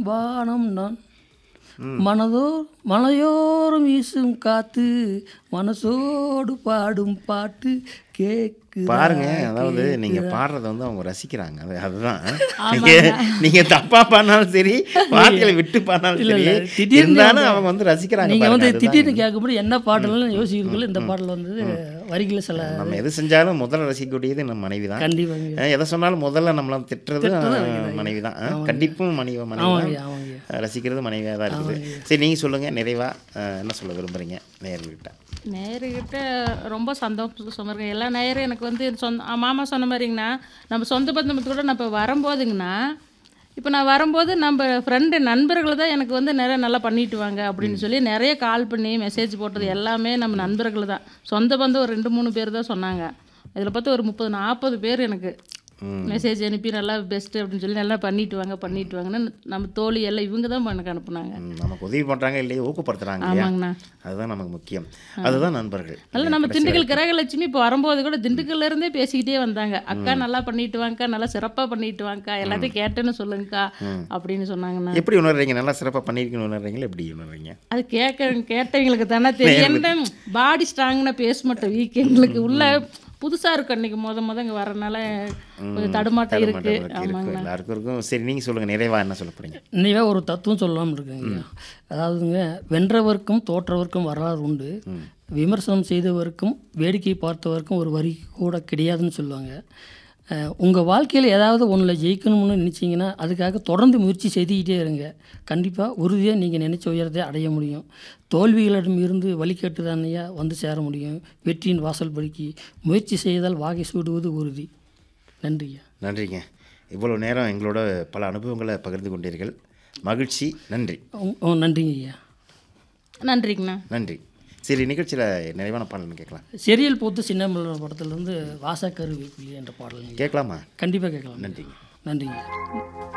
வானம் நான் மனதோ மலையோரம் வீசும் காத்து மனசோடு பாடும் பாட்டு கேக்கு பாருங்க அதாவது நீங்க பாடுறத வந்து அவங்க ரசிக்கிறாங்க அது அதுதான் நீங்க நீங்க தப்பா பாடினாலும் சரி வார்த்தைகளை விட்டு பாடினாலும் இல்ல, சரி இல்ல, திடீர்னு இருந்தாலும் வந்து- அவங்க வந்து ரசிக்கிறாங்க நீங்க பாருங்க, வந்து அதுதான் திடீர்னு கேட்கும்போது என்ன பாடலாம் யோசிக்கிறதுக்குள்ள இந்த பாடல் வந்து வரிகளை சில நம்ம எது செஞ்சாலும் முதல்ல ரசிக்கக்கூடியது நம்ம மனைவி தான் கண்டிப்பாங்க எதை சொன்னாலும் முதல்ல நம்மள திட்டுறது மனைவி தான் கண்டிப்பும் மனைவி மனைவி ஆமாங்க தான் ஆமாங்க ரசிக்கிறது மனைவியாக தான் இருக்குது சரி நீங்கள் சொல்லுங்கள் நிறைவா அஹ், என்ன சொல்ல விரும்புகிறீங்க நேர்கிட்ட நேருக்கிட்ட ரொம்ப சந்தோஷம் சொன்னாங்க எல்லா நேரும் எனக்கு வந்து சொந்த ஆ, மாமா சொன்ன மாதிரிங்கண்ணா நம்ம சொந்த பந்தமத்து கூட நான் இப்போ வரும்போதுங்கண்ணா இப்போ நான் வரும்போது நம்ம ஃப்ரெண்டு நண்பர்கள் தான் எனக்கு வந்து நிறைய நல்லா பண்ணிட்டு வாங்க அப்படின்னு சொல்லி நிறைய கால் பண்ணி மெசேஜ் போட்டது எல்லாமே நம்ம நண்பர்கள் தான் சொந்த பந்தம் ஒரு ரெண்டு மூணு பேர் தான் சொன்னாங்க இதில் பார்த்து ஒரு முப்பது நாற்பது பேர் எனக்கு மெசேஜ் அனுப்பி நல்லா பெஸ்ட்டு அப்படின்னு சொல்லி நல்லா பண்ணிட்டு வாங்க பண்ணிட்டு வாங்கன்னு நம்ம தோழி எல்லாம் இவங்க தான் எனக்கு அனுப்புனாங்க ம், நமக்கு உதவி பண்ணுறாங்க இல்லையா ஊக்கப்படுத்துகிறாங்க இல்லையா ஆமாங்கண்ணா அதுதான் நமக்கு முக்கியம் அதுதான் நண்பர்கள் நல்ல நம்ம திண்டுக்கல் கிரகலட்சுமி இப்போ வரும்போது கூட திண்டுக்கல்ல இருந்தே பேசிக்கிட்டே வந்தாங்க அக்கா நல்லா பண்ணிட்டு வாங்கக்கா நல்லா சிறப்பாக பண்ணிட்டு வாங்கக்கா எல்லாத்தையும் கேட்டேன்னு சொல்லுங்கக்கா அப்படின்னு சொன்னாங்கண்ணா எப்படி உணர்றீங்க நல்லா சிறப்பாக பண்ணியிருக்கீங்கன்னு உணர்றீங்களா எப்படி உணர்றீங்க அது கேட்க கேட்டவங்களுக்கு தானே தெரியும் என்ன பாடி ஸ்ட்ராங்னா பேச மாட்டோம் வீக் எங்களுக்கு உள்ள புதுசா இருக்கு அன்னைக்கு முத முத இங்கே வரனால கொஞ்சம் தடுமாட்டம் இருக்கு இருக்கு ஆமாங்கண்ணா எல்லாருக்கும் இருக்கும் சரி நீங்கள் சொல்லுங்கள் நிறைவா என்ன சொல்ல போகிறீங்க நினைவாக ஒரு தத்துவம் சொல்லலாம்னு இருக்குங்க அதாவதுங்க வென்றவர்க்கும் தோற்றவர்க்கும் வரலாறு உண்டு விமர்சனம் செய்தவருக்கும் வேடிக்கை பார்த்தவருக்கும் ஒரு வரி கூட கிடையாதுன்னு சொல்லுவாங்க உங்கள் வாழ்க்கையில் ஏதாவது ஒன்றில் ஜெயிக்கணும்னு நினச்சிங்கன்னா அதுக்காக தொடர்ந்து முயற்சி செய்துக்கிட்டே இருங்க கண்டிப்பாக உறுதியாக நீங்கள் நினச்ச உயரத்தை அடைய முடியும் தோல்விகளிடம் இருந்து வழிகட்டு தானையா வந்து சேர முடியும் வெற்றியின் வாசல் படிக்கி முயற்சி செய்தால் வாகை சூடுவது உறுதி நன்றியா நன்றிங்க இவ்வளோ நேரம் எங்களோட பல அனுபவங்களை பகிர்ந்து கொண்டீர்கள் மகிழ்ச்சி நன்றி உ- உ- நன்றிங்க ஐயா நன்றிங்கண்ணா நன்றி சரி நிகழ்ச்சியில் நிறைவான பாடல்னு கேட்கலாம் செரியல் போத்து சின்னமல்லர் படத்துலேருந்து வாசா கருவேப்பிலி என்ற பாடல் கேட்கலாமா கண்டிப்பாக கேட்கலாம் நன்றிங்க நன்றிங்க